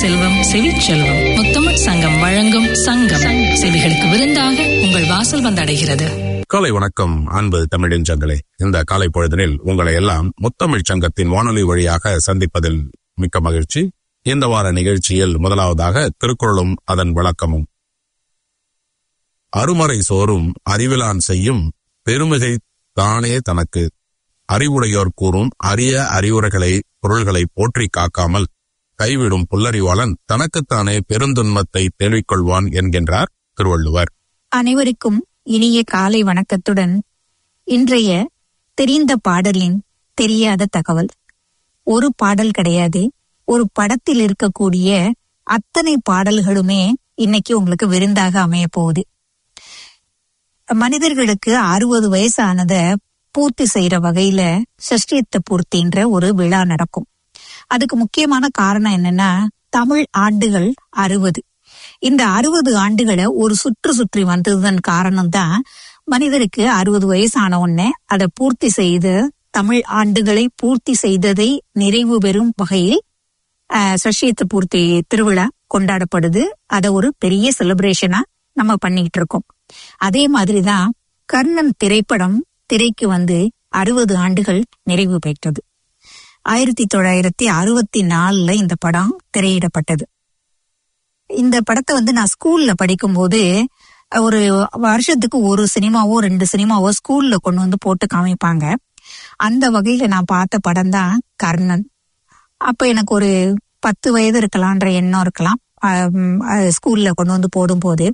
செல்வம் செவிச்செல்வம் முத்தமிழ் சங்கம் வழங்கும் சங்கம் செவிகளுக்கு விருந்தாக உங்கள் வாசல் வந்தடைகிறது காலை வணக்கம் அன்பு தமிழஞ்சங்களே இந்த காலை பொழுதனில் உங்களை எல்லாம் முத்தமிழ் சங்கத்தின் வானொலி வழியாக சந்திப்பதில் மிக்க மகிழ்ச்சி இந்த வார நிகழ்ச்சியில் முதலாவதாக திருக்குறளும் அதன் விளக்கமும் அருமறை சோறும் அறிவிலான் செய்யும் பெருமிகை தானே தனக்கு அறிவுடையோர் கூறும் அரிய அறிவுரைகளை பொருள்களை போற்றி காக்காமல் கைவிடும் புல்லறிவாளன் தனக்குத்தானே பெருந்துன்பத்தை தேடிக்கொள்வான் என்கின்றார் திருவள்ளுவர் அனைவருக்கும் இனிய காலை வணக்கத்துடன் இன்றைய தெரிந்த பாடலின் தெரியாத தகவல் ஒரு பாடல் கிடையாது ஒரு படத்தில் இருக்கக்கூடிய அத்தனை பாடல்களுமே இன்னைக்கு உங்களுக்கு விருந்தாக அமைய போகுது மனிதர்களுக்கு அறுபது வயசானத பூர்த்தி செய்யற வகையில சஷ்டியத்த பூர்த்தின்ற ஒரு விழா நடக்கும் அதுக்கு முக்கியமான காரணம் என்னன்னா தமிழ் ஆண்டுகள் அறுபது இந்த அறுபது ஆண்டுகளை ஒரு சுற்று சுற்றி வந்ததன் காரணம் தான் மனிதருக்கு அறுபது வயசான உடனே அதை பூர்த்தி செய்து தமிழ் ஆண்டுகளை பூர்த்தி செய்ததை நிறைவு பெறும் வகையில் ஆஹ், சஷ்டியத்த பூர்த்தி திருவிழா கொண்டாடப்படுது அதை ஒரு பெரிய செலிப்ரேஷனா நம்ம பண்ணிட்டு இருக்கோம் அதே மாதிரிதான் கர்ணன் திரைப்படம் திரைக்கு வந்து அறுபது ஆண்டுகள் நிறைவு பெற்றது ஆயிரத்தி தொள்ளாயிரத்தி அறுபத்தி நாலுல இந்த படம் திரையிடப்பட்டது இந்த படத்தை வந்து நான் ஸ்கூல்ல படிக்கும்போது ஒரு வருஷத்துக்கு ஒரு சினிமாவோ ரெண்டு சினிமாவோ ஸ்கூல்ல கொண்டு வந்து போட்டு காமிப்பாங்க அந்த வகையில நான் பார்த்த படம் தான் கர்ணன் அப்ப எனக்கு ஒரு பத்து வயது இருக்கலாம்ன்ற எண்ணம் இருக்கலாம் ஆம், அது ஸ்கூல்ல கொண்டு வந்து போடும்போது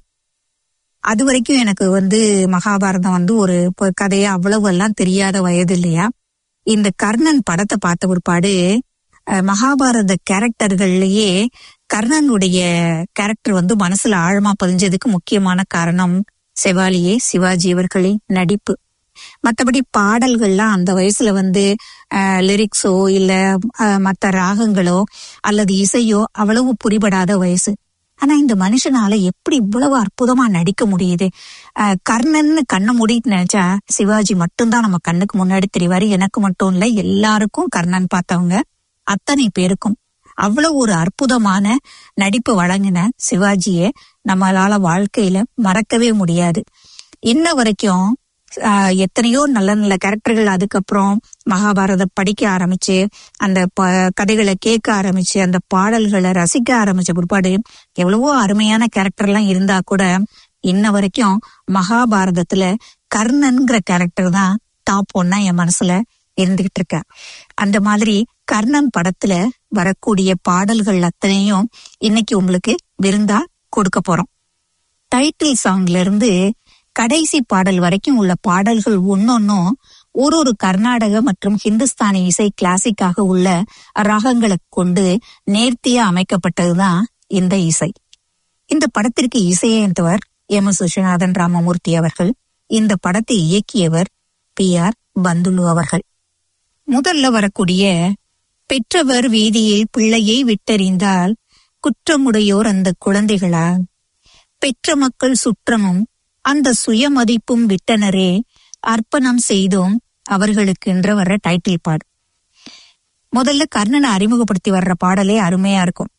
அது வரைக்கும் எனக்கு வந்து மகாபாரதம் வந்து ஒரு ப- கதையா அவ்வளவு எல்லாம் தெரியாத வயது இல்லையா இந்த கர்ணன் படத்தை பார்த்த பிற்பாடு அஹ், மகாபாரத கேரக்டர்கள்லயே கர்ணனுடைய கேரக்டர் வந்து மனசுல ஆழமா பதிஞ்சதுக்கு முக்கியமான காரணம் செவாலியே சிவாஜி அவர்களின் நடிப்பு மத்தபடி பாடல்கள்லாம் அந்த வயசுல வந்து லிரிக்ஸோ இல்ல அஹ், மத்த ராகங்களோ அல்லது இசையோ அவ்வளவு புரிபடாத வயசு ஆனா இந்த மனுஷனால எப்படி இவ்வளவு அற்புதமா நடிக்க முடியுது அஹ், கர்ணன்னு கண்ணை மூடிட்டு நினைச்சா சிவாஜி மட்டும்தான் நம்ம கண்ணுக்கு முன்னாடி தெரிவாரு எனக்கு மட்டும் இல்ல எல்லாருக்கும் கர்ணன் பார்த்தவங்க அத்தனை பேருக்கும் அவ்வளவு ஒரு அற்புதமான நடிப்பு வழங்கின சிவாஜியை நம்மளால வாழ்க்கையில மறக்கவே முடியாது இன்ன வரைக்கும் ஆஹ், எத்தனையோ நல்ல நல்ல கேரக்டர்கள் அதுக்கப்புறம் மகாபாரதம் படிக்க ஆரம்பிச்சு அந்த ப- கதைகளை கேட்க ஆரம்பிச்சு அந்த பாடல்களை ரசிக்க ஆரம்பிச்ச பிற்பாடு எவ்வளவோ அருமையான கேரக்டர் எல்லாம் இருந்தா கூட இன்ன வரைக்கும் மகாபாரதத்துல கர்ணன்கிற கேரக்டர் தான் டாப் ஒன்னா என் மனசுல இருந்துகிட்டு இருக்க அந்த மாதிரி கர்ணன் படத்துல வரக்கூடிய பாடல்கள் அத்தனையும் இன்னைக்கு உங்களுக்கு விருந்தா கொடுக்க போறோம் டைட்டில் சாங்ல இருந்து கடைசி பாடல் வரைக்கும் உள்ள பாடல்கள் ஒன்னொன்னும் ஒரு ஒரு கர்நாடக மற்றும் ஹிந்துஸ்தானி இசை கிளாசிக்காக உள்ள ராகங்களை கொண்டு நேர்த்தியா அமைக்கப்பட்டதுதான் இந்த இசை இந்த படத்திற்கு இசையமைத்தவர் எம் எஸ் விஸ்வநாதன் ராமமூர்த்தி அவர்கள் இந்த படத்தை இயக்கியவர் பி ஆர் பந்துலு அவர்கள் முதல்ல வரக்கூடிய பெற்றவர் வீதியில் பிள்ளையை விட்டறிந்தால் குற்றமுடையோர் அந்த குழந்தைகளா பெற்ற மக்கள் சுற்றமும் அந்த சுயமதிப்பும் விட்டனரே அர்ப்பணம் செய்தோம் அவர்களுக்குன்ற வர்ற டைட்டில் பாடு முதல்ல கர்ணனை அறிமுகப்படுத்தி வர்ற பாடலே அருமையா இருக்கும்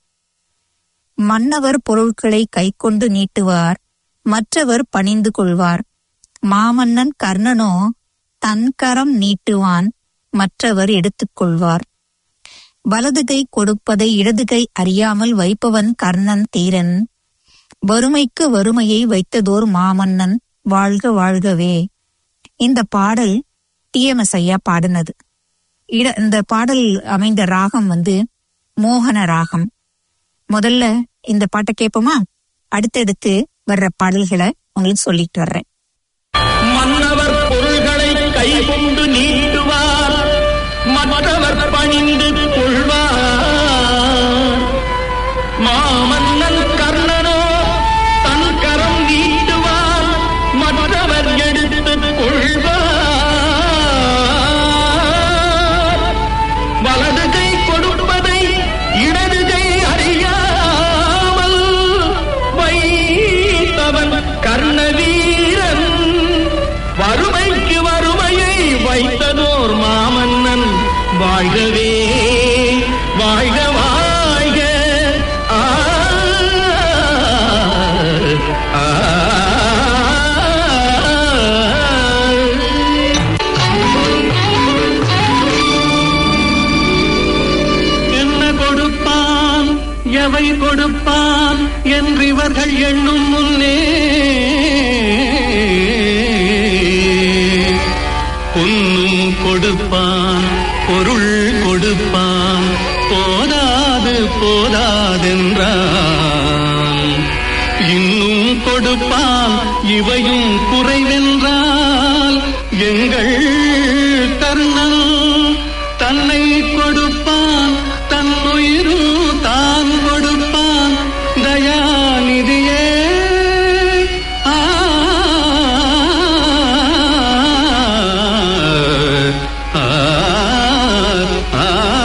மன்னவர் பொருட்களை கைக்கொண்டு நீட்டுவார் மற்றவர் பணிந்து கொள்வார் மாமன்னன் கர்ணனோ தன் கரம் நீட்டுவான் மற்றவர் எடுத்துக்கொள்வார் வலது கை கொடுப்பதை இடது கை அறியாமல் வைப்பவன் கர்ணன் தீரன் வறுமைக்கு வறுமையை வைத்ததோர் மாமன்னன் வாழ்க வாழ்கவே இந்த பாடல் டிஎம்எஸ் ஐயா பாடினது இட- இந்த பாடல் அமைந்த ராகம் வந்து மோகன ராகம் முதல்ல இந்த பாட்டை கேட்போமா அடுத்தடுத்து வர்ற பாடல்களை உங்களுக்கு சொல்லிட்டு வர்றேன் மன்னவர் பொருள்களை கைகொண்டு நீட்டுவார் மற்றவர் பணிந்து கொள்வார் மாமன்னன் கர்ணனோ தன் கரம் நீட்டுவார் மற்றவர் எடுத்துக் கொள்வார் வலது கை கொடுப்பதை இடது கை அறியாமல் வைத்தவன் கர்ணவீரன் வறுமைக்கு வறுமையை வைத்ததோர் மாமன்னன் வாழ்கவே வாழ்க வாழ்க ஆ கொடுப்பான் என்று இவர்கள் எண்ணும் முன்னே பொன்னும் கொடுப்பான் பொருள் கொடுப்பான் போதாது போதாதென்றான் இன்னும் கொடுப்பான் இவையும் குறைவென்றால் எங்கள் கர்ணன் தன்னை கொடுப்பான் தன்னுயிரும் தான் கொடுப்பான் தயாநிதியே ஆ, ஆ, ஆ,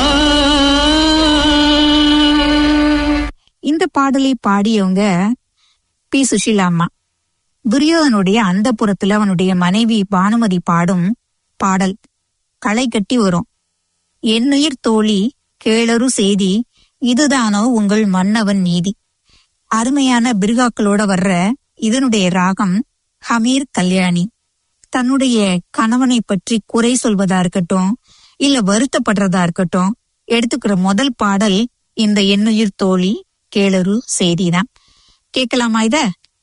ஆ. இந்த பாடலை பாடியவங்க பி சுஷீலா அம்மா துரியோதனுடைய அந்த புறத்துல அவனுடைய மனைவி பானுமதி பாடும் பாடல் களை கட்டி வரும் என்னுயிர் தோழி கேளரு செய்தி இதுதானோ உங்கள் மன்னவன் நீதி அருமையான பிருகாக்களோட வர்ற இதனுடைய ராகம் ஹமீர் கல்யாணி தன்னுடைய கணவனை பற்றி குறை சொல்வதா இருக்கட்டும் இல்ல வருத்தப்படுறதா இருக்கட்டும் எடுத்துக்கிற முதல் பாடல் இந்த எண்ணுயிர் தோழி கேளரு செய்திதான் கேட்கலாமா இத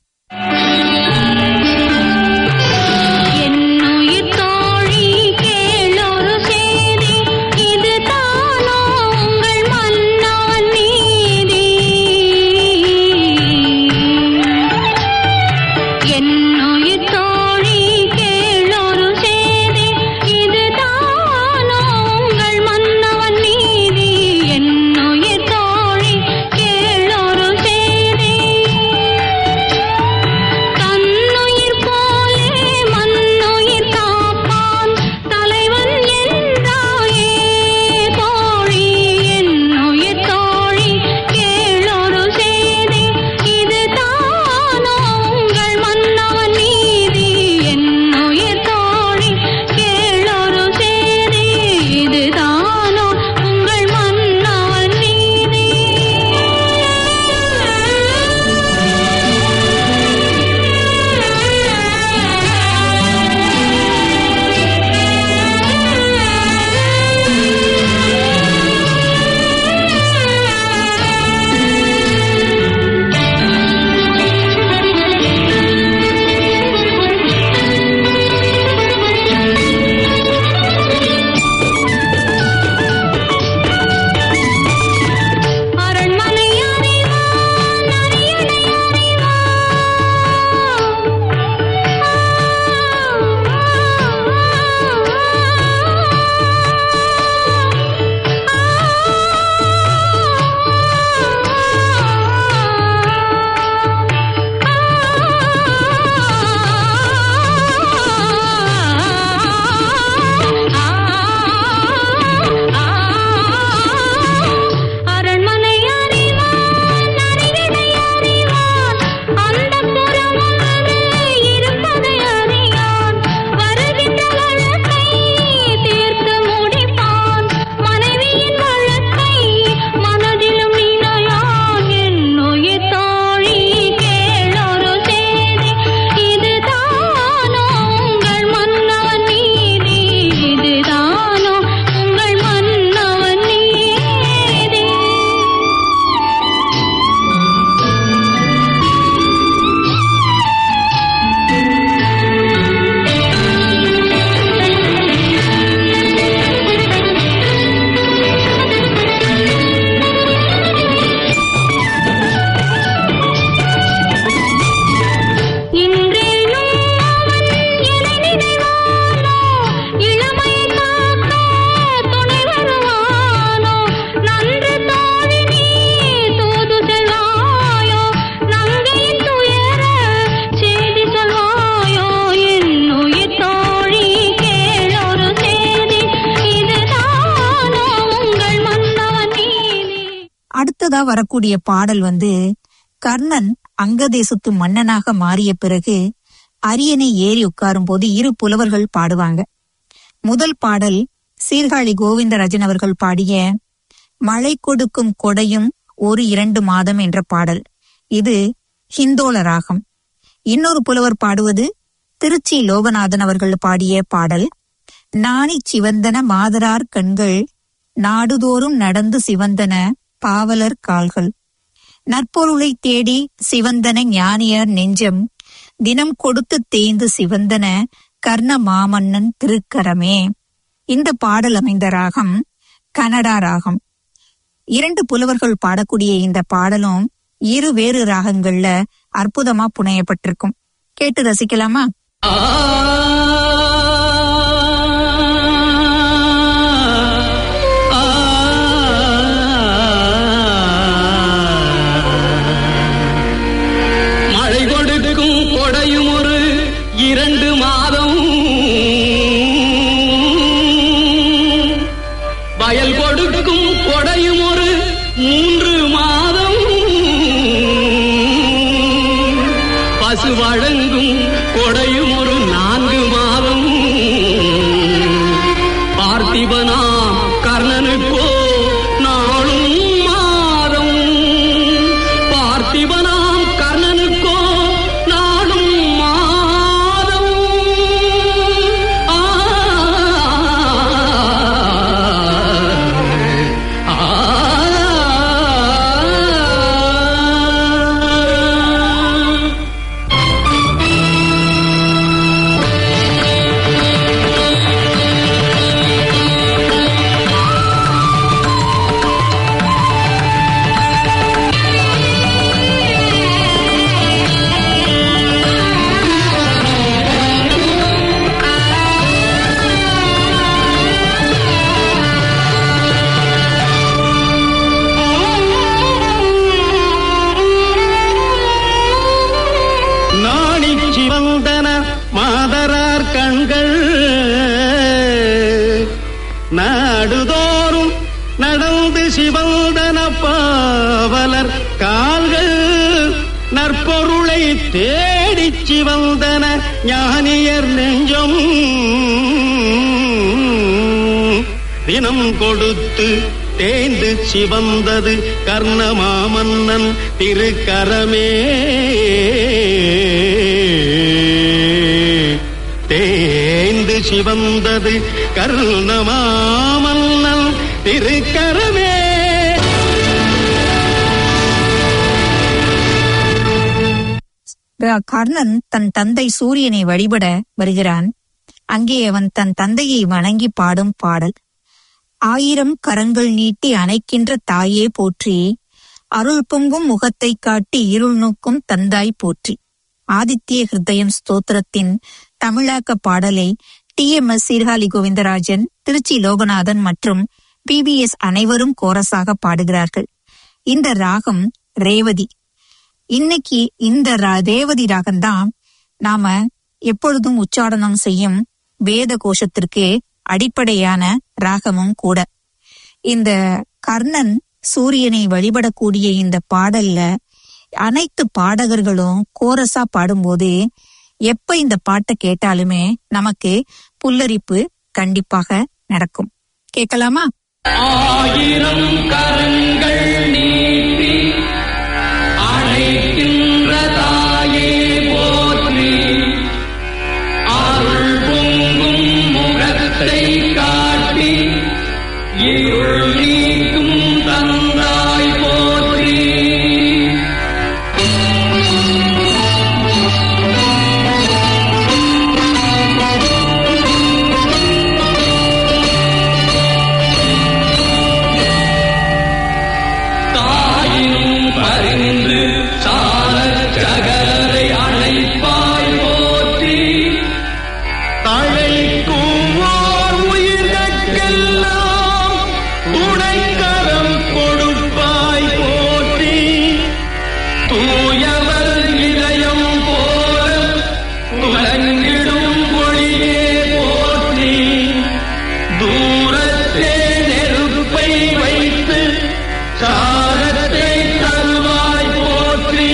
என்னுயிர் தோழி கேளொரு செய்தி இது தானோ உங்கள் மன்னவன் நீதி என்னுயிர் தோழி கேளொரு செய்தி இது தானோ உங்கள் மன்னவன் நீதி என்னுயிர் தோழி கேளொரு செய்தி தன்னுயிர் போலே மண்ணுயிர் காப்பான் தலைவன் என்றாயே தோழி என்னுயிர் தோழி கேளொரு செய்தி இது தானோ உங்கள் மன்னவன் நீதி என்னுயிர் தோழி கேளொரு செய்தி இது தானோ உங்கள் மன்னவன் நீதி அரண்மனை அறிவான் அரியணை அரண்மனை அறிவான் அரியணை அறிவான் அந்த புறமொன்று இருப்பதை அறியான் வருகின்ற வழக்கை தீர்த்து முடிப்பான் மனைவியின் வழக்கை மனதிலும் நினையான் என்னுயிர் தோழி கேளொரு செய்தி இதுதானோ உங்கள் மன்னவன் நீதி இதுதானோ உங்கள் மன்னவன் நீதி இன்றேனும் அவன் என்னை நினைவானோ இளமை காக்க துணை வருவானோ நன்று தோழி நீ தூது செல்வாயோ நங்கையின் துயர செய்தி சொல்வாயோ என்னுயிர் தோழி கேளொரு செய்தி இதுதானோ உங்கள் மன்னவன் நீதி அடுத்ததா வரக்கூடிய பாடல் வந்து கர்ணன் அங்கதேசத்து மன்னனாக மாறிய பிறகு அரியணை ஏறி உட்காரும் போது இரு புலவர்கள் பாடுவாங்க முதல் பாடல் சீர்காழி கோவிந்தராஜன் அவர்கள் பாடிய மழை கொடுக்கும் கொடையும் ஒரு இரண்டு மாதம் என்ற பாடல் இது ஹிந்தோள ராகம் இன்னொரு புலவர் பாடுவது திருச்சி லோகநாதன் அவர்கள் பாடிய பாடல் நாணி சிவந்தன மாதரார் கண்கள் நாடுதோறும் நடந்து சிவந்தன பாவலர் கால்கள் நற்பொருளை தேடி சிவந்தன ஞானியர் நெஞ்சம் தினம் கொடுத்து தேய்ந்து சிவந்தன கர்ண மாமன்னன் திருக்கரமே இந்த பாடல் அமைந்த ராகம் கனடா ராகம் இரண்டு புலவர்கள் பாடக்கூடிய இந்த பாடலும் இரு வேறு ராகங்கள்ல அற்புதமா புனையப்பட்டிருக்கும் கேட்டு ரசிக்கலாமா மழை கொடுக்கும் கொடையும் ஒரு இரண்டு மாதம் வயல் கொடுக்கும் கொடையும் ஒரு மூன்று மாதம் பசு வழங்கும் கொடையும் ஒரு நான்கு மாதம் பார்த்திபனாம் கர்ணனுக்கோ நாளும் மாதம் பார்த்திபனாம் கர்ணனுக்கோ நாளும் மாதம் ஆ, ஆ, ஆ. நாணிச் சிவந்தன மாதரார் கண்கள் நாடுதோறும் நடந்து சிவந்தன பாவலர் கால்கள் நற்பொருளை தேடிச் சிவந்தன ஞானியர் நெஞ்சம் தினம் கொடுத்து தேய்ந்து சிவந்தது கர்ணமாமன்னன் திருக்கரமே தேய்ந்து சிவந்தது கர்ணமாமன்னன் திருக்கரமே ர- கர்ணன் தன் தந்தை சூரியனை வழிபட வருகிறான் அங்கே அவன் தன் தந்தையை வணங்கி பாடும் பாடல் ஆயிரம் கரங்கள் நீட்டி அணைக்கின்ற தாயே போற்றி அருள் பொங்கும் முகத்தை காட்டி இருள் நோக்கும் தந்தாய் போற்றி ஆதித்ய ஹிருதயம் ஸ்தோத்திரத்தின் தமிழாக்க பாடலை T M S Sirkazhi Govindarajan Tiruchi Loganathan மற்றும் பிபிஎஸ் அனைவரும் கோரஸாக பாடுகிறார்கள் இந்த ராகம் ரேவதி இன்னைக்கு இந்த ரா- ரேவதி ராகம்தான் நாம எப்பொழுதும் உச்சாரணம் செய்யும் வேத கோஷத்திற்கு அடிப்படையான ராகமும் கூட இந்த கர்ணன் சூரியனை வழிபடக்கூடிய இந்த பாடல்ல அனைத்து பாடகர்களும் கோரஸா பாடும்போது எப்ப இந்த பாட்டை கேட்டாலுமே நமக்கு புல்லரிப்பு கண்டிப்பாக நடக்கும் கேட்கலாமா ஆயிரம் கரங்கள் நீட்டி அழைக்கின்ற தாயே போற்றி அருள் பொங்கும் முகத்தை காட்டி இருள் நீக்கும் தந்தாய் போற்றி தாயினும் பரிந்து சாலச் சகலரை அழைப்பாய் போற்றி தழைக்கும் ஓர் உயிர்கட்கெல்லாம் துணைக்கரம் கொடுப்பாய் போற்றி தூயவர் இதயம் போல துலங்கிடும் ஒளியே போற்றி தூரத்தே நெருப்பை வைத்து சாரத்தை தருவாய் போற்றி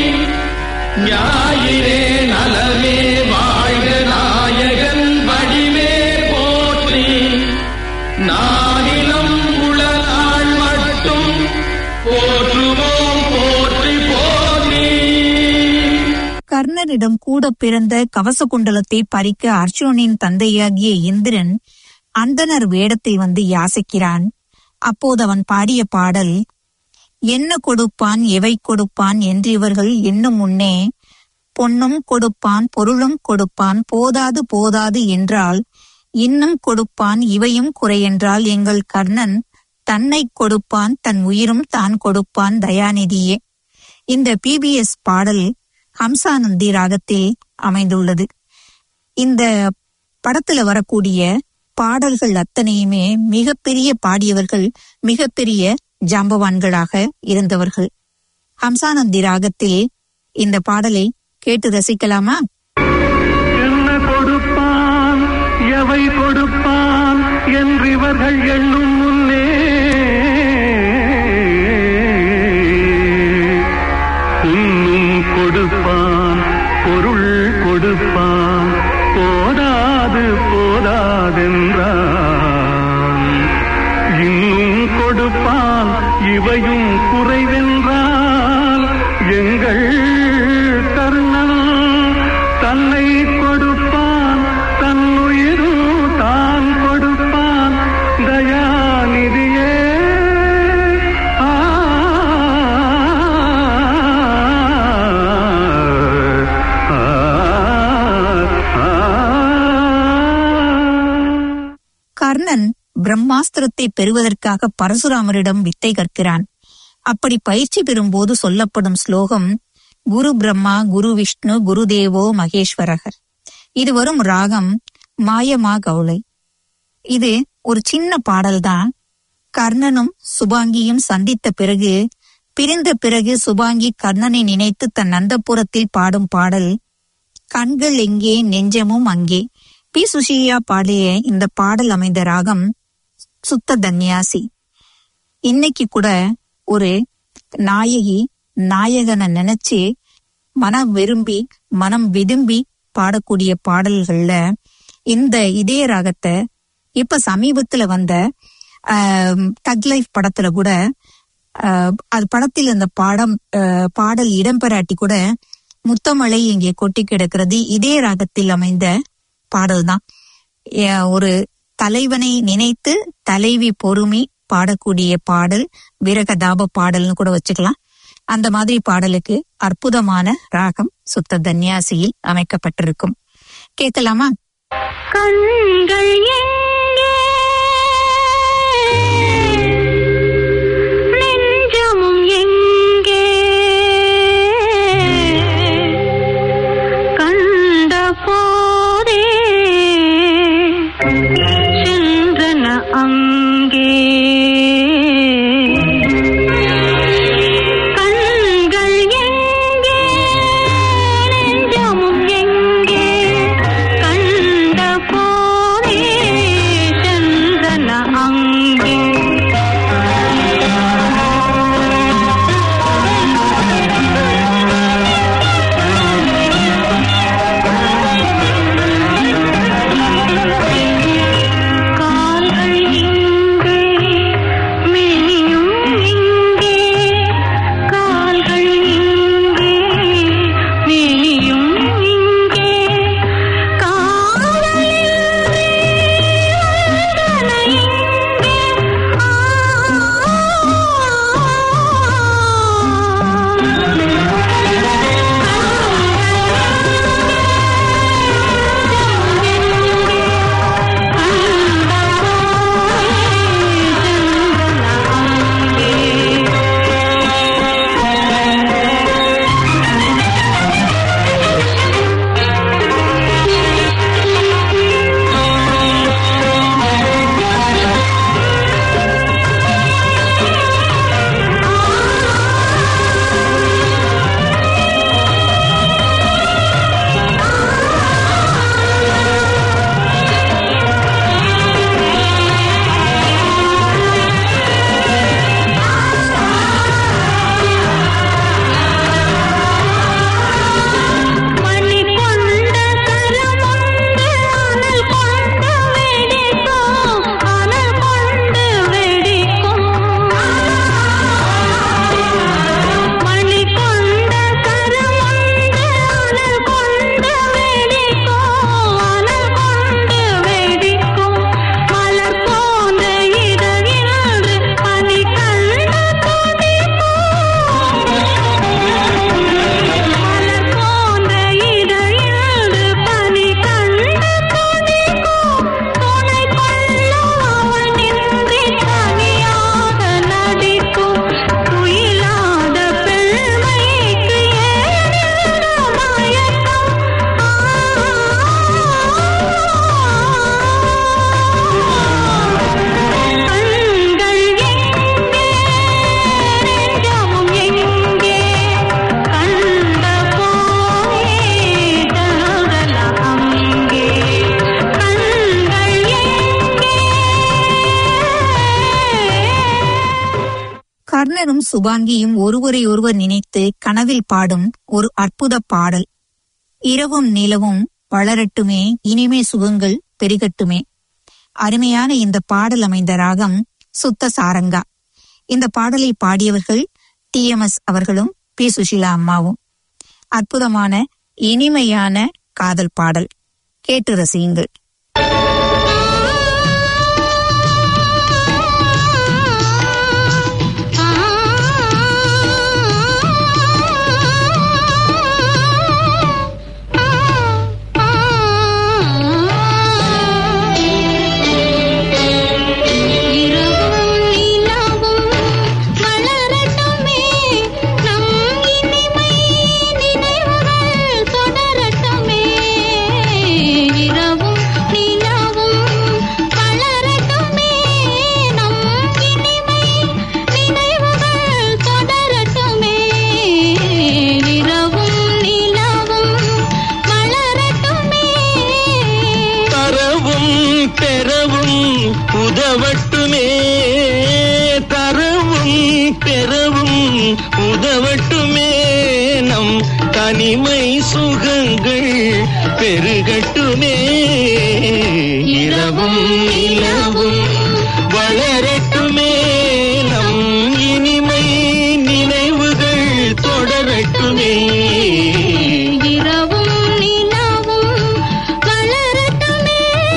ஞாயிறே நலமே வாழ்க நாயகன் வடிவே போற்றி நானிலம் உளநாள் மட்டும் போற்றுவோம் போற்றி போற்றி கர்ணனிடம் கூட பிறந்த கவச குண்டலத்தை பறிக்க அர்ஜுனனின் தந்தையாகிய இந்திரன் அந்தனர் வேடத்தில் வந்து யாசிக்கிறான் அப்போது அவன் பாடிய பாடல் என்ன கொடுப்பான் எவை கொடுப்பான் என்று இவர்கள் எண்ணும் முன்னே பொன்னும் கொடுப்பான் பொருளும் கொடுப்பான் போதாது போதாது என்றால் இன்னும் கொடுப்பான் இவையும் குறையென்றால் எங்கள் கர்ணன் தன்னை கொடுப்பான் தன் உயிரும் தான் கொடுப்பான் தயாநிதியே இந்த பிபிஎஸ் பாடல் ஹம்சானந்தி ராகத்தில் அமைந்துள்ளது இந்த படத்துல வரக்கூடிய பாடல்கள் அத்தனையுமே மிகப்பெரிய பாடியவர்கள் மிகப்பெரிய ஜாம்பவான்களாக இருந்தவர்கள் ஹம்சானந்தி ராகத்தில் இந்த பாடலை கேட்டு ரசிக்கலாமா என்ன கொடுப்பான் எவை கொடுப்பான் என்று இவர்கள் எண்ணும் முன்னே இன்னும் கொடுப்பான் பொருள் கொடுப்பான் போதாது போதாதென்றான் இன்னும் கொடுப்பான் இவையும் குறைவென்றால் எங்கள் கர்ணன் தன்னை கொடுப்பான் தன்னுயிரும் தான் கொடுப்பான் தயாநிதியே ஆ, ஆ, ஆ, ஆ. கர்ணன் பிரம்மாஸ்திரத்தை பெறுவதற்காக பரசுராமரிடம் வித்தை கற்கிறான் அப்படி பயிற்சி பெறும்போது சொல்லப்படும் ஸ்லோகம் குரு பிரம்மா குரு விஷ்ணு குரு தேவோ மகேஸ்வரகர் இது வரும் ராகம் மாயமா கவுளை இது ஒரு சின்ன பாடல்தான் கர்ணனும் சுபாங்கியும் சந்தித்த பிறகு பிரிந்த பிறகு சுபாங்கி கர்ணனை நினைத்து தன் அந்தப்புறத்தில் பாடும் பாடல் கண்கள் எங்கே நெஞ்சமும் அங்கே பி சுஷியா பாடிய இந்த பாடல் அமைந்த ராகம் சுத்த தன்யாசி இன்னைக்கு கூட ஒரு நாயகி நாயகனை நினைச்சு மனம் விரும்பி மனம் விரும்பி பாடக்கூடிய பாடல்கள்ல இந்த இதே ராகத்தை இப்ப சமீபத்துல வந்த தக் லைஃப் படத்துல கூட ஆஹ், அது படத்தில் அந்த பாடம் ஆஹ், பாடல் இடம்பெறாட்டி கூட முத்தமழை இங்கே கொட்டி கிடக்கிறது இதே ராகத்தில் அமைந்த பாடல்தான் ஏ- ஒரு தலைவனை நினைத்து தலைவி பொறுமி பாடக்கூடிய பாடல் விரகதாப பாடல்னு கூட வச்சுக்கலாம் அந்த மாதிரி பாடலுக்கு அற்புதமான ராகம் சுத்த தன்யாசியில் அமைக்கப்பட்டிருக்கும் கேட்கலாமா கண்கள் எங்கே நெஞ்சமும் எங்கே கண்ட போதே சென்றன அங்கே கண்கள் எங்கே நெஞ்சமும் எங்கே கண்ட போதே கர்ணனும் சுபாங்கியும் ஒருவரை ஒருவர் நினைத்து கனவில் பாடும் ஒரு அற்புத பாடல் இரவும் நிலவும் வளரட்டுமே இனிமே சுகங்கள் பெருகட்டுமே அருமையான இந்த பாடல் அமைந்த ராகம் சுத்த சாரங்கா இந்த பாடலை பாடியவர்கள் டி எம் எஸ் அவர்களும் பி சுஷீலா அம்மாவும் அற்புதமான இனிமையான காதல் பாடல் கேட்டு ரசியுங்கள் இரவும் நிலவும் மலரட்டுமே நம் இனிமை நினைவுகள் தொடரட்டுமே இரவும் நிலவும் மலரட்டுமே நம் இனிமை நினைவுகள் தொடரட்டுமே இரவும் நிலவும் மலரட்டுமே தரவும் பெறவும் உதவட்டுமே தரவும் பெறவும் உதவட்டுமே நம் தனிமை சுகங்கள் பெருகட்டுமே இரவும் நிலவும் வளரட்டுமே நம் இனிமை நினைவுகள் தொடரட்டுமே இரவும் நிலவும் வளரட்டுமே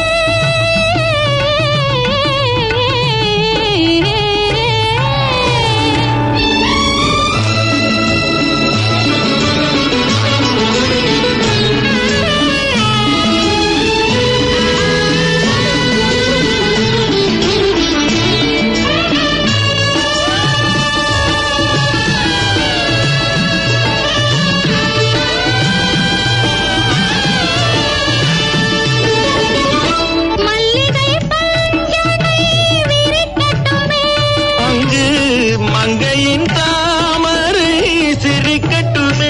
மல்லிகை பஞ்சனை விரிக்கட்டுமே அங்கு மங்கையின் தாமரை சிரிக்கட்டுமே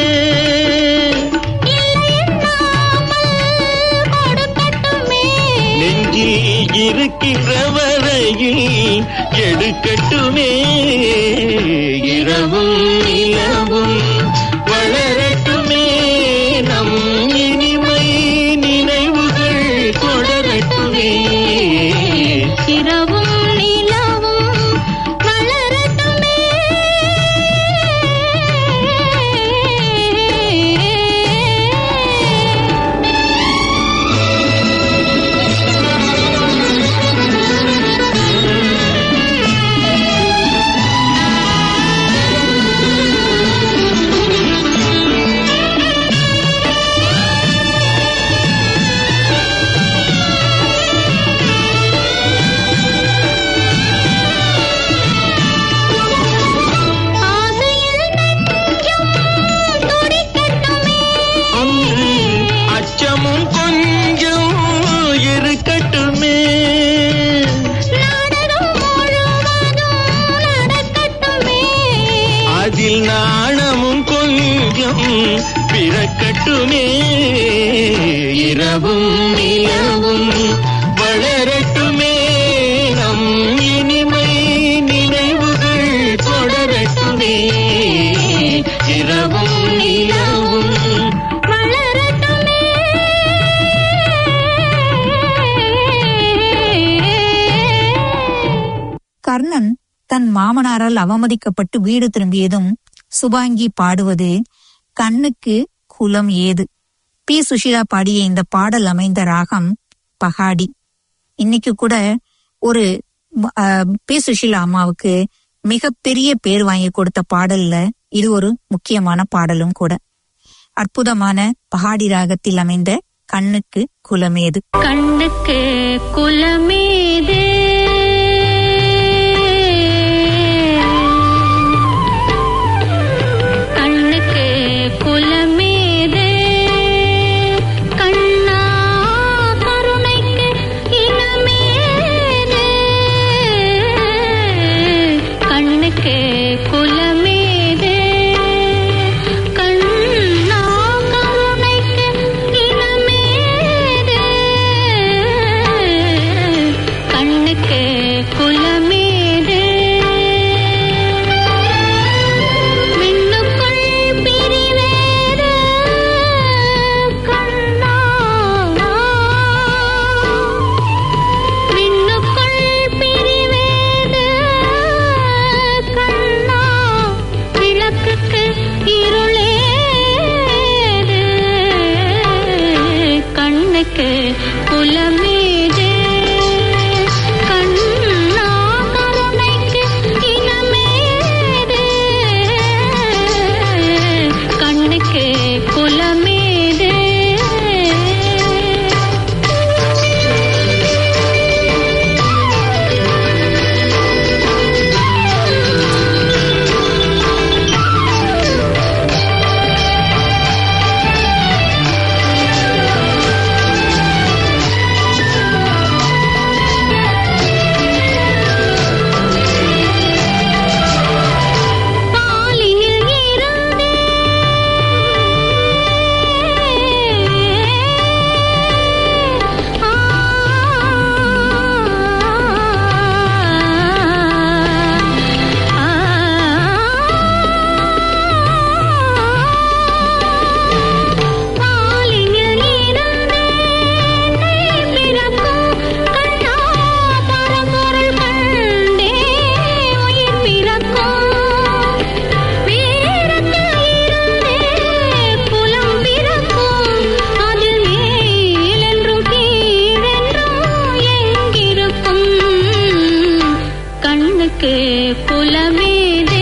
இல்லையென்னாமல் கொடுக்கட்டுமே நெஞ்சில் இருக்கின்ற வரையில் எடுக்கட்டுமே இரவும் நிலவும் வளரட்டுமே நம் இனிமை நினைவுகள் தொடரட்டுமே இரவும் நிலவும் வளரட்டுமே ஆசையில் நெஞ்சம் துடிக்கட்டுமே அன்று அச்சமும் கொஞ்சம் இருக்கட்டுமே நாடகம் முழுவதும் நடக்கட்டுமே அதில் நாணமும் கொஞ்சம் பிறக்கட்டுமே இரவும் நிலவும் வளரட்டுமே நம் இனிமை நினைவுகள் தொடரட்டுமே இரவும் நிலவும் வளரட்டுமே கர்ணன் தன் மாமனாரால் அவமதிக்கப்பட்டு வீடு திரும்பியதும் சுபாங்கி பாடுவது கண்ணுக்கு குலம் ஏது பி சுஷீலா பாடிய இந்த பாடல் அமைந்த ராகம் பகாடி இன்னைக்கு கூட ஒரு அஹ், பி சுஷீலா அம்மாவுக்கு மிகப்பெரிய பேர் வாங்கி கொடுத்த பாடல்ல இது ஒரு முக்கியமான பாடலும் கூட அற்புதமான பகாடி ராகத்தில் அமைந்த கண்ணுக்கு குலமேது கண்ணுக்கு குலமேது கண்ணுக்கு குலமேது கண்ணா கருணைக்கு இனமேது கண்ணுக்கு குலமேது கண்ணா கருணைக்கு இனமேது கண்ணுக்கு குலமேதே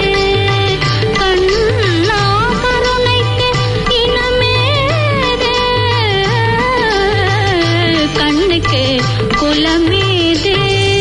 கண்ணா கருணைக்கு இனமேதே கண்ணுக்கு குலமேதே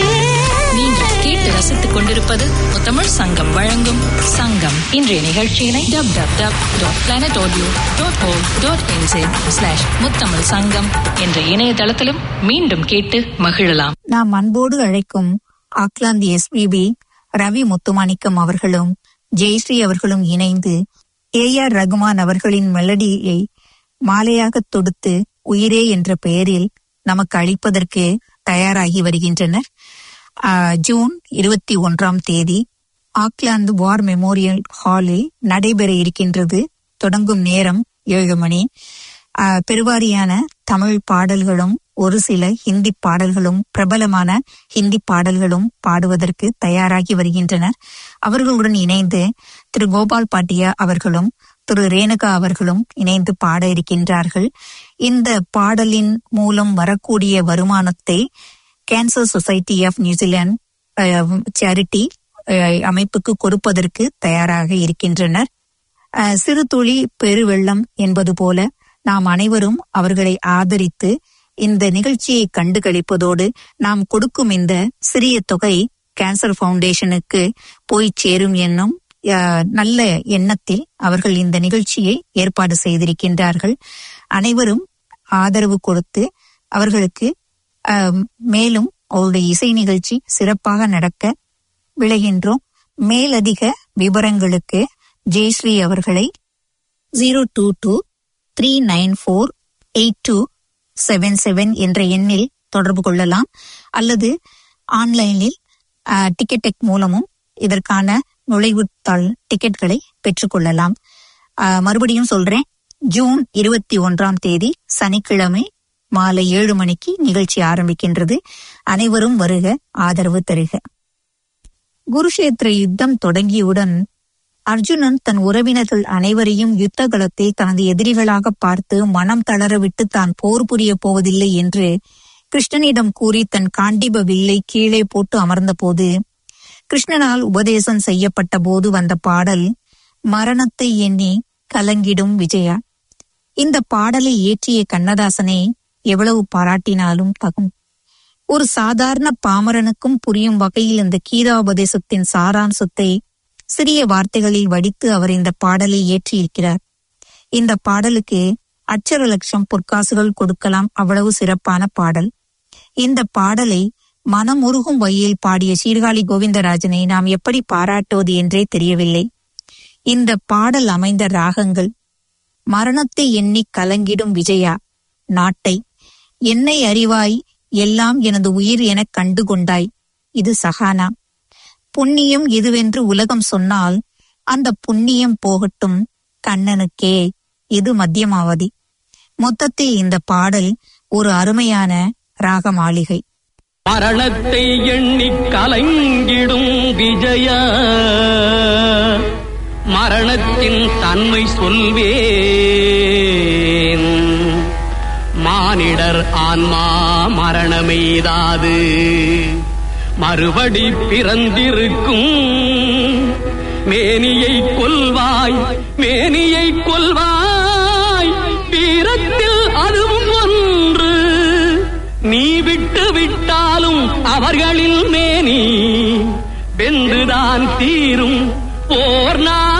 நீங்கள் கேட்டு ரசித்துக் கொண்டிருப்பது முத்தமிழ் சங்கம் வழங்கும் சங்கம் இன்றைய நிகழ்ச்சியினை dub dub dub dot planet audio dot com dot slash Muthamizh Sangam என்ற இணையதளத்திலும் மீண்டும் கேட்டு மகிழலாம் நாம் அன்போடு அழைக்கும் ஆக்லாந்து எஸ்பிபி ரவி முத்துமாணிக்கம் அவர்களும் ஜெயஸ்ரீ அவர்களும் இணைந்து ஏ ஆர் ரகுமான் அவர்களின் மெலடியை மாலையாக தொடுத்து உயிரே என்ற பெயரில் நமக்கு அளிப்பதற்கு தயாராகி வருகின்றனர் ஆஹ், ஜூன் இருபத்தி ஒன்றாம் தேதி ஆக்லாந்து வார் மெமோரியல் ஹாலில் நடைபெற இருக்கின்றது தொடங்கும் நேரம் ஏழு மணி ஆஹ், பெருவாரியான தமிழ் பாடல்களும் ஒரு சில ஹிந்தி பாடல்களும் பிரபலமான ஹிந்தி பாடல்களும் பாடுவதற்கு தயாராகி வருகின்றனர் அவர்களுடன் இணைந்து திரு கோபால் பாட்டியா அவர்களும் திரு ரேணுகா அவர்களும் இணைந்து பாட இருக்கின்றார்கள் இந்த பாடலின் மூலம் வரக்கூடிய வருமானத்தை cancer society of New Zealand charity அமைப்புக்கு கொடுப்பதற்கு தயாராக இருக்கின்றனர் அஹ், சிறு துளி பெருவெள்ளம் என்பது போல நாம் அனைவரும் அவர்களை ஆதரித்து இந்த நிகழ்ச்சியை கண்டுகளிப்பதோடு நாம் கொடுக்கும் இந்த சிறிய தொகை கேன்சர் ஃபவுண்டேஷனுக்கு போய் சேரும் என்னும் அஹ், நல்ல எண்ணத்தில் அவர்கள் இந்த நிகழ்ச்சியை ஏற்பாடு செய்திருக்கின்றார்கள் அனைவரும் ஆதரவு கொடுத்து அவர்களுக்கு அஹ், மேலும் அவருடைய இசை நிகழ்ச்சி சிறப்பாக நடக்க விளைகின்றோம் மேலதிக விவரங்களுக்கு ஜெயஸ்ரீ அவர்களை zero two two three nine four eight two seven seven என்ற எண்ணில் தொடர்பு கொள்ளலாம் அல்லது ஆன்லைனில் டிக்கெட்டெக் மூலமும் இதற்கான நுழைவுத்தாள் டிக்கெட்களை பெற்றுக்கொள்ளலாம் ஆஹ், மறுபடியும் சொல்றேன் ஜூன் இருபத்தி ஒன்றாம் தேதி சனிக்கிழமை மாலை ஏழு மணிக்கு நிகழ்ச்சி ஆரம்பிக்கின்றது அனைவரும் வருக ஆதரவு தருக குருஷேத்திர யுத்தம் தொடங்கியவுடன் அர்ஜுனன் தன் உறவினர்கள் அனைவரையும் யுத்த களத்தில் தனது எதிரிகளாக பார்த்து மனம் தளர விட்டு தான் போர் புரிய போவதில்லை என்று கிருஷ்ணனிடம் கூறி தன் காண்டிப வில்லை கீழே போட்டு அமர்ந்தபோது கிருஷ்ணனால் உபதேசம் செய்யப்பட்ட போது வந்த பாடல் மரணத்தை எண்ணி கலங்கிடும் விஜயா இந்த பாடலை இயற்றிய கண்ணதாசனை எவ்வளவு பாராட்டினாலும் தகும் ஒரு சாதாரண பாமரனுக்கும் புரியும் வகையில் இந்த கீதாபதேசத்தின் சாராம்சத்தை சிறிய வார்த்தைகளில் வடித்து அவர் இந்த பாடலை இயற்றியிருக்கிறார் இந்த பாடலுக்கு அச்சர லட்சம் பொற்காசுகள் கொடுக்கலாம் அவ்வளவு சிறப்பான பாடல் இந்த பாடலை மனமுருகும் வழியில் பாடிய சீர்காழி கோவிந்தராஜனை நாம் எப்படி பாராட்டுவது என்றே தெரியவில்லை இந்த பாடல் அமைந்த ராகங்கள் மரணத்தை எண்ணி கலங்கிடும் விஜயா நாட்டை என்னை அறிவாய் எல்லாம் எனது உயிர் எனக் கண்டு கொண்டாய் இது சகானா புண்ணியம் இதுவென்று உலகம் சொன்னால் அந்த புண்ணியம் போகட்டும் கண்ணனுக்கே இது மத்தியமாவதி மொத்தத்தில் இந்த பாடல் ஒரு அருமையான ராக மாளிகை மரணத்தை எண்ணி கலங்கிடும் விஜயா மரணத்தின் தன்மை சொல்வேன் மானிடர் ஆன்மா மரணமெய்தாது மறுபடி பிறந்திருக்கும் மேனியை கொல்வாய் மேனியை கொல்வாய் வீரத்தில் அதுவும் ஒன்று நீ விட்டு விட்டாலும் அவர்களில் மேனி வென்றுதான் தீரும் போர்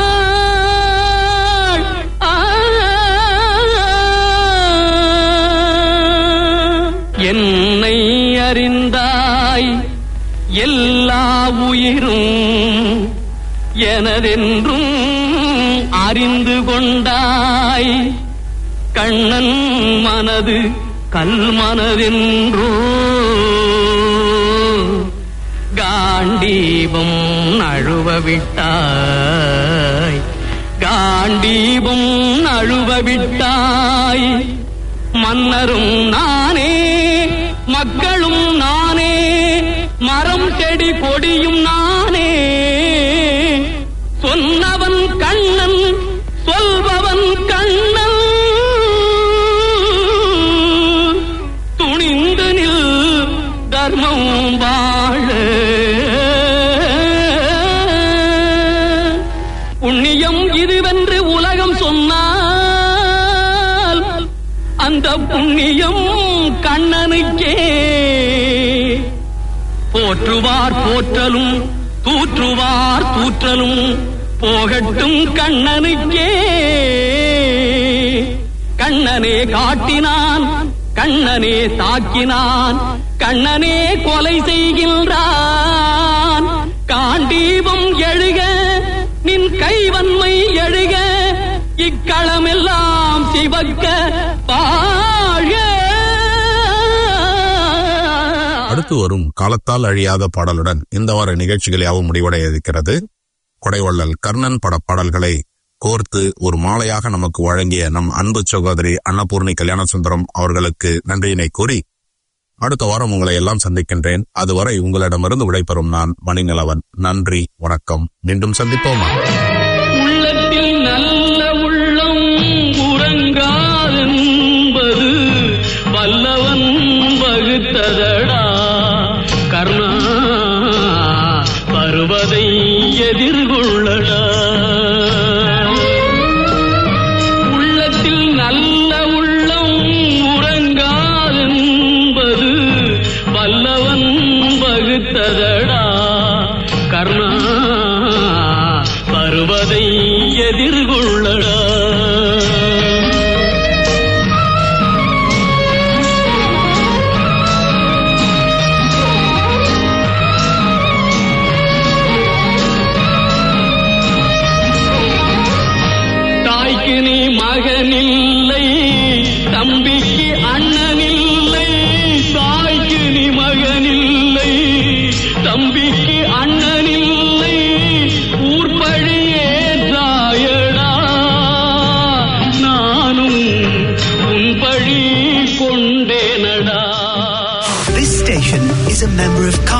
நாள் ஆ. என்னை அறிந்தாய் எல்லா உயிரும் எனதென்றும் அறிந்து கொண்டாய் கண்ணன் மனது கல் மனதென்றோ காண்டீபம் நழுவ விட்டாய் காண்டீபம் நழுவ விட்டாய் மன்னரும் நானே மக்களும் நானே மரம் செடி கொடியும் நானே சொன்னவன் கண்ணன் சொல்பவன் கண்ணன் துணிந்து நில் தர்மம் வாழ போற்றுவார் போற்றலும் தூற்றுவார் தூற்றலும் போகட்டும் கண்ணனுக்கே கண்ணனே காட்டினான் கண்ணனே தாக்கினான் கண்ணனே கொலை செய்கின்றான் காண்டீபம் எழுக நின் கைவன்மை எழுக இக்களமெல்லாம் சிவக்க பாழ அடுத்து வரும் காலத்தால் அழியாத பாடலுடன் இந்த வார நிகழ்ச்சிகள் யாவும் முடிவடைய இருக்கிறது கொடைவள்ளல் கர்ணன் பட பாடல்களை கோர்த்து ஒரு மாலையாக நமக்கு வழங்கிய நம் அன்பு சகோதரி அன்னபூர்ணி கல்யாணசுந்தரம் அவர்களுக்கு நன்றியினை கூறி அடுத்த வாரம் உங்களை எல்லாம் சந்திக்கின்றேன் அதுவரை உங்களிடமிருந்து விடைபெறும் நான் மணிநிலவன் நன்றி வணக்கம் மீண்டும் சந்திப்போமா உள்ளத்தில் நல்ல உள்ளம் உறங்காதென்பது வல்லவன் வகுத்ததடா கர்ணா பருவதை எதிர்கொள்ளடா உள்ளத்தில் நல்ல உள்ளம் உறங்காதென்பது வல்லவன் வகுத்ததடா கர்ணா பருவதை எதிர்கொள்ளடா தாய்க்கு நீ மகனில்லை தம்பிக்கு அண்ணனில்லை தாய்க்கு நீ மகனில்லை தம்பிக்கு அண்ணனில்லை ஊர்பழியே தாயடா நானும் உன் பழி கொண்டேனடா This station is a member of